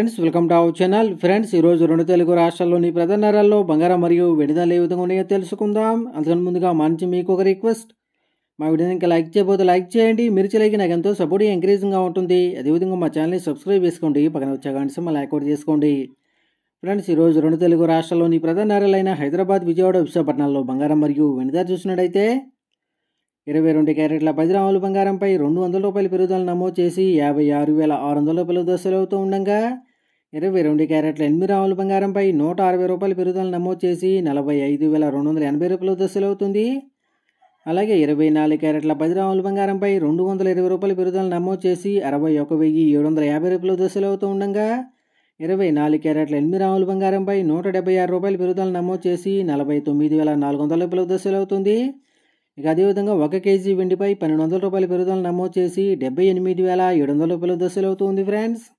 friends welcome to our channel friends ఈరోజు రెండు తెలుగు రాష్ట్రాల్లోని ప్రధాన నగరాల్లో బంగారం మరియు వెడిదాలు ఏ విధంగా ఉన్నాయో తెలుసుకుందాం అందుకని ముందుగా మంచి మీకు ఒక రిక్వెస్ట్ మా వీడియోని ఇంకా లైక్ చేయబోతే లైక్ చేయండి మీరు చేయలేక నాకు ఎంతో సపోర్ట్ ఎంకరేజింగ్గా ఉంటుంది అదేవిధంగా మా ఛానల్ని సబ్స్క్రైబ్ చేసుకోండి పక్కన వచ్చే గంట మళ్ళీ లైక్ కూడా చేసుకోండి ఫ్రెండ్స్ ఈరోజు రెండు తెలుగు రాష్ట్రాల్లోని ప్రధాన నగరాలైన హైదరాబాద్ విజయవాడ విశాఖపట్నంలో బంగారం మరియు వెండిదారు చూసినట్టయితే ఇరవై రెండు క్యారెట్ల పది గ్రాముల బంగారంపై రెండు వందల రూపాయల పెరుగుదల నమోదు చేసి యాభై ఆరు వేల ఆరు వందల రూపాయల దశలు అవుతూ ఉండగా ఇరవై రెండు క్యారెట్ల ఎనిమిది గ్రాముల బంగారంపై నూట అరవై రూపాయల పెరుగుదల నమోదు చేసి నలభై ఐదు వేల రెండు వందల ఎనభై రూపాయల దశలు అవుతుంది అలాగే ఇరవై నాలుగు క్యారెట్ల పది గ్రాముల బంగారంపై రెండు వందల ఇరవై రూపాయల పెరుగుదల నమోదు చేసి అరవై ఒక వెయ్యి ఏడు వందల యాభై రూపాయల దశలు అవుతూ ఉండగా ఇరవై నాలుగు క్యారెట్ల ఎనిమిది గ్రాముల బంగారంపై నూట డెబ్బై ఆరు రూపాయల పెరుగుదల నమోదు చేసి నలభై తొమ్మిది వేల నాలుగు వందల రూపాయల దశలు అవుతుంది ఇక అదేవిధంగా ఒక కేజీ వెండిపై పన్నెండు వందల రూపాయల పెరుగుదల నమోదు చేసి డెబ్బై ఎనిమిది వేల ఏడు వందల రూపాయల దశలు అవుతుంది ఫ్రెండ్స్